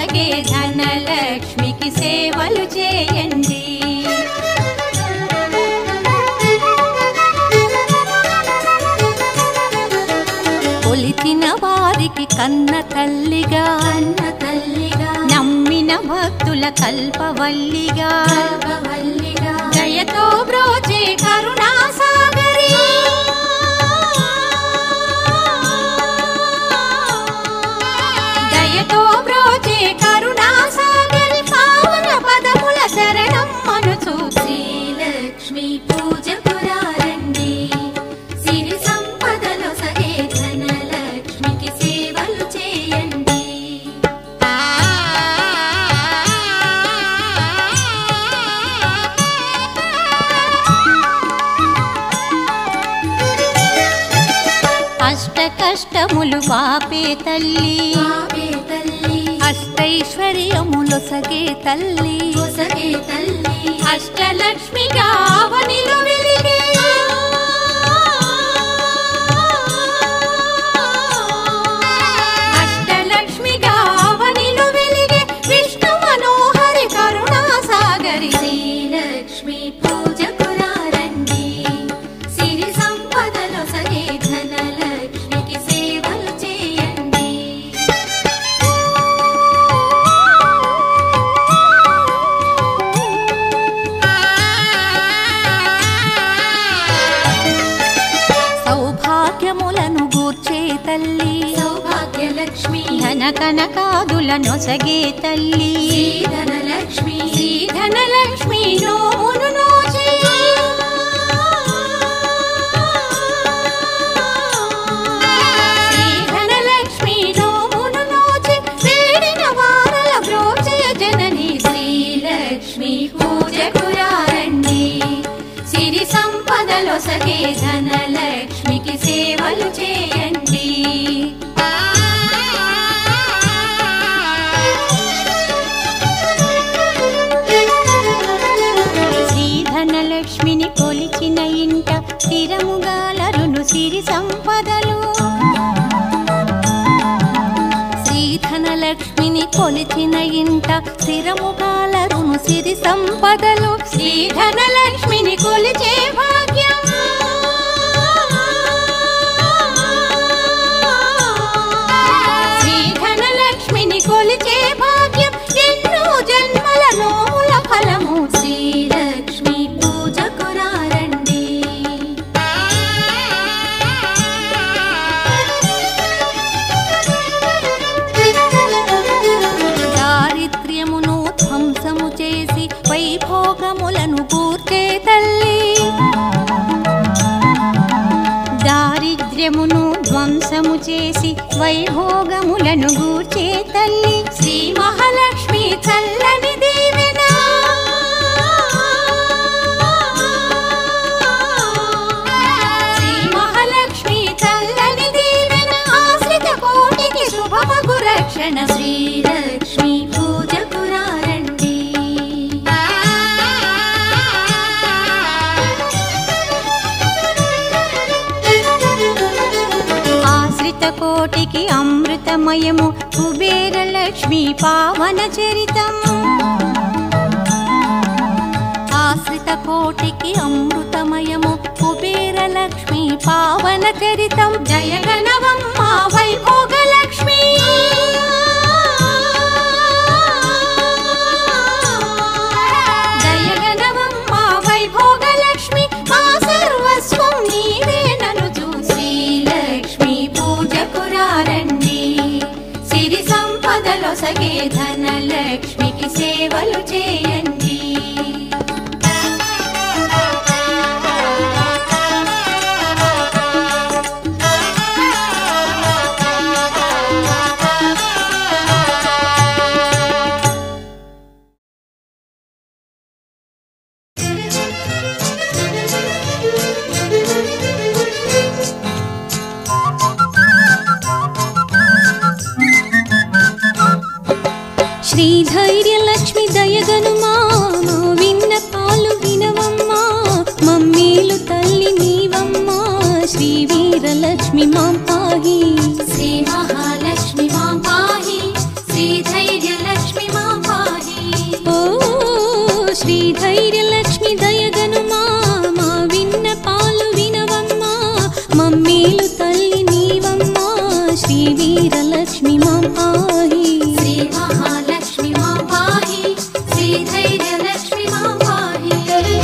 నొసగే ధనలక్ష్మికి సేవలు చేయండి కొలిచిన వారికి కన్న తల్లిగా అన్న తల్లిగా నమ్మిన భక్తుల కల్పవల్లిగా కల్పవల్లిగా దయతో బ్రోచే కరుణా సాగరి దయతో బ్రోచే కరుణా సాగరి పావన పదముల శరణం మనుచు శ్రీలక్ష్మి పూజ పురారండి సిరి సంపదలో సగే ధనలక్ష్మికి సేవలు చేయండి అష్ట కష్టములు పాపే తల్లి పాపే తల్లి అష్టైశ్వర్యములు సగే తల్లి సగే తల్లి అష్టలక్ష్మిగా అవనిలో వెలిగే అష్టలక్ష్మిగా అవనిలో వెలిగే విష్ణు మనోహరి కరుణా సాగరి శ్రీలక్ష్మి పూజ పురారండి సిరి సంపదలో సగే ధనలక్ష్మికి సేవలు చేయండి సౌభాగ్యములను గూర్చే తల్లి సౌభాగ్యలక్ష్మి ధన కనకాదుల నొసగే తల్లి శ్రీధనలక్ష్మి ధనలక్ష్మి నోమును నోచే ధనలక్ష్మి నోమును నోచి వేడిన వారల బ్రోచే జనని శ్రీలక్ష్మి పూజ పురారండి సిరి సంపదలో సగే ధనలక్ష్మికి సేవలు చేయండి శ్రీ ధనలక్ష్మిని కొలిచిన ఇంట స్థిరముగాలరును సిరి సంపదలు శ్రీ ధనలక్ష్మిని కొలిచిన ఇంట స్థిరముగాలరును సిరి సంపదలు శ్రీ ధనలక్ష్మిని కొలిచే భాగ్యం శ్రీ ధనలక్ష్మిని కొలిచే భాగ్యం ఎన్నో జన్మల నోముల ఫలము శ్రీలక్ష్మి పూజ కురారండి దారిద్ర్యమును ధ్వంసము చేసి వైభోగములను కూర్చే తల్లి దారిద్ర్యమును ధ్వంసము చేసి వైభోగములను గూర్చే తల్లి శ్రీ మహాలక్ష్మి చల్లని దీవెన శ్రీ మహాలక్ష్మి చల్లని దీవెన ఆశ్రిత కోటికి శుభమగు రక్షణ శ్రీలక్ష్మి పూజ కురారండి ఆశ్రిత కోటికి అమృతమయము కుబేర లక్ష్మి పావన చరితం ఆశ్రిత కోటికి అమృతమయము కుబేర లక్ష్మి పావన చరితం జయగణవమ్మ వైభోగ లక్ష్మి జయగణవమ్మ వైభోగ లక్ష్మి మా సర్వస్వం నీవే నన్ను చూసి శ్రీలక్ష్మి పూజ కురారండి సిరి సంపదలో సగే ధనలక్ష్మికి సేవలు చేయండి శ్రీధైర్యలక్ష్మి దయగనుమా మా విన్నపాలు వినవమ్మా మమ్మీలు తల్లి నీవమ్మా శ్రీ వీరలక్ష్మి మా పాహి శ్రీ మహాలక్ష్మి మా పాహి శ్రీ ధైర్యలక్ష్మి శ్రీధైర్యలక్ష్మి దయగనుమా మా విన్న పాలు వినవమ్మా మమ్మీలు తల్లి నీవమ్మా శ్రీ వీరలక్ష్మి మా పాహి శ్రీ మహాలక్ష్మి మా పాహి శ్రీ ధైర్యలక్ష్మి మా పాహి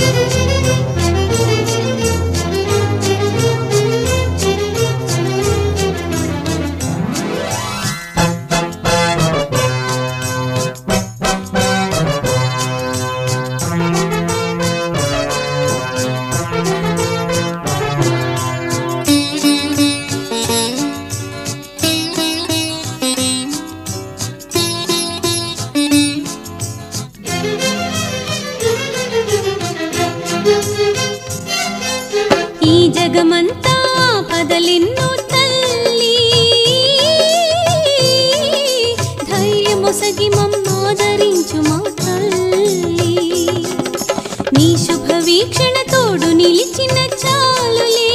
ఈ జగమంతా పదలిన్నో తల్లి ధైర్యమొసగి మమ్మాదరించు మా తల్లి నీ శుభ వీక్షణ తోడు నిలిచిన చాలులే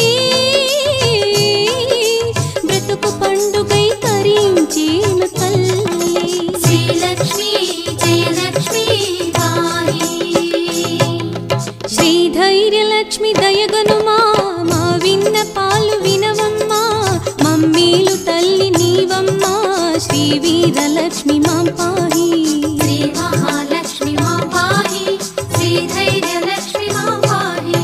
బ్రతుకు పండుగై తరించేను తల్లి శ్రీలక్ష్మి జయలక్ష్మి పాహి శ్రీధైర్యలక్ష్మి దయగనుమా మా విన్న పాలు వినవమ్మా మమ్మీలు తల్లి నీవమ్మా శ్రీ వీరలక్ష్మి మా పాహి శ్రీ మహాలక్ష్మి మా పాహి శ్రీ ధైర్యలక్ష్మి మా పాహి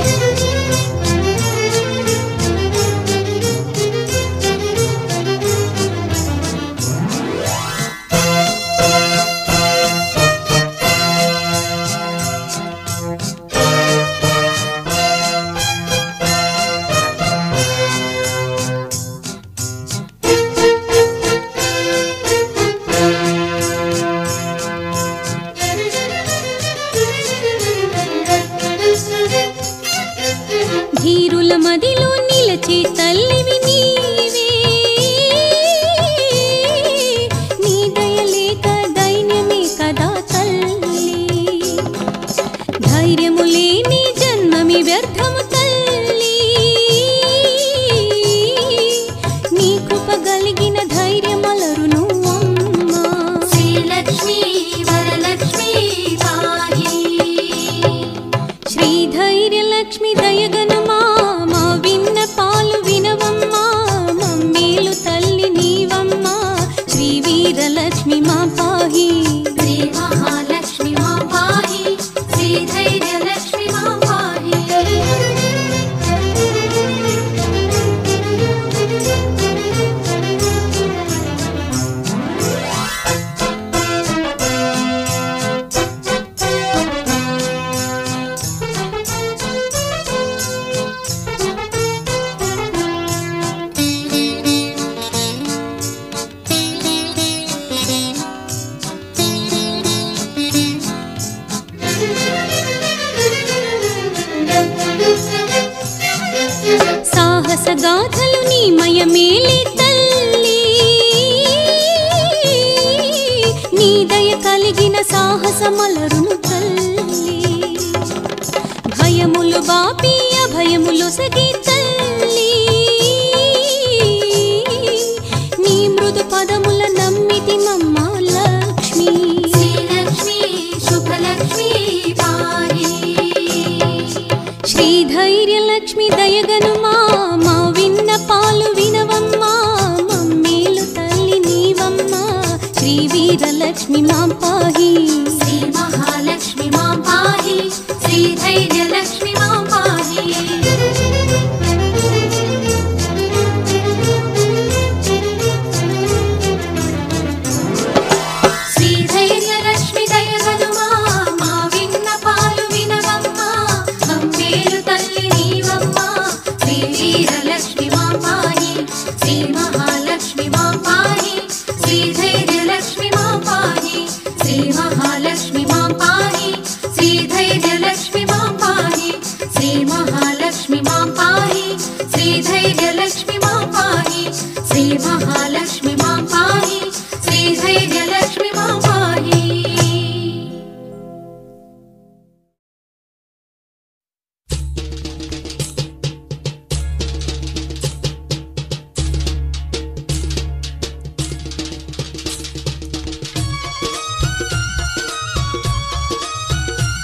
ధీరుల మదిలో నిలచే తల్లివి నీవే నీ దయలేక దైన్యమే కదా తల్లి ధైర్యము లేని జన్మమి వ్యర్థము తల్లి నీ కృప కలిగిన ధైర్యమలరును అమ్మా శ్రీలక్ష్మి వరలక్ష్మి పాహి శ్రీధైర్యలక్ష్మి దయగనుమా మా విన్న పాలు వినవమ్మా మమ్మీలు తల్లి నీవమ్మా శ్రీ వీరలక్ష్మి మా పాహి శ్రీ మహాలక్ష్మి మా పాహి శ్రీ ధైర్యలక్ష్మి మా పాహి సాహస గాథలు నీ మయమేలి తల్లి నీ దయ కలిగిన సాహసమలరును తల్లి భయములు బాపి అభయములు సగి తల్లి నీ మృదు పదముల నమ్మితి మమ్మ లక్ష్మి శ్రీలక్ష్మి శుభలక్ష్మి పాహి శ్రీధైర్యలక్ష్మి దయగనుమా మా విన్న పాలు వినవమ్మా మమ్మీలు తల్లి నీవమ్మా శ్రీ వీరలక్ష్మి మా పాహి శ్రీ మహాలక్ష్మి మా పాహి శ్రీ ధైర్యలక్ష్మి మా పాహి శ్రీ ధైర్యలక్ష్మి దయగనుమా మా విన్న పాలు వినవమ్మా మమ్మేలు తల్లి నీవమ్మా శ్రీ వీరలక్ష్మి మా పాహి శ్రీ మహాలక్ష్మి మా పాహి శ్రీ ధైర్యలక్ష్మి మా పాహి శ్రీ మహాలక్ష్మి మా పాహి శ్రీ ధైర్యలక్ష్మి మా పాహి శ్రీ మహాలక్ష్మి మా పాహి శ్రీ ధైర్యలక్ష్మి మా పాహి శ్రీ మహాలక్ష్మి మా పాహి శ్రీ ధైర్యలక్ష్మి మా పాహి శ్రీ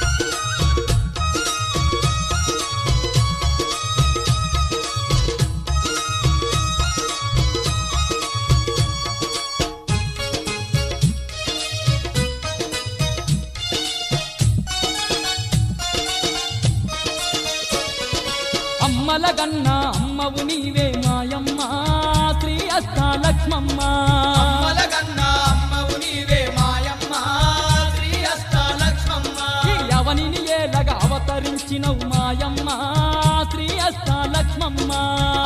అమ్మల గన్న అమ్మవు నీవే మాయమ్మ శ్రీ అష్టాలక్ష్మమ్మ అమ్మలగన్న అమ్మవు నీవే మాయమ్మ శ్రీ అష్టాలక్ష్మమ్మ ఈ అవనిని ఏలగా అవతరించినవు మాయమ్మ శ్రీ అష్టాలక్ష్మమ్మ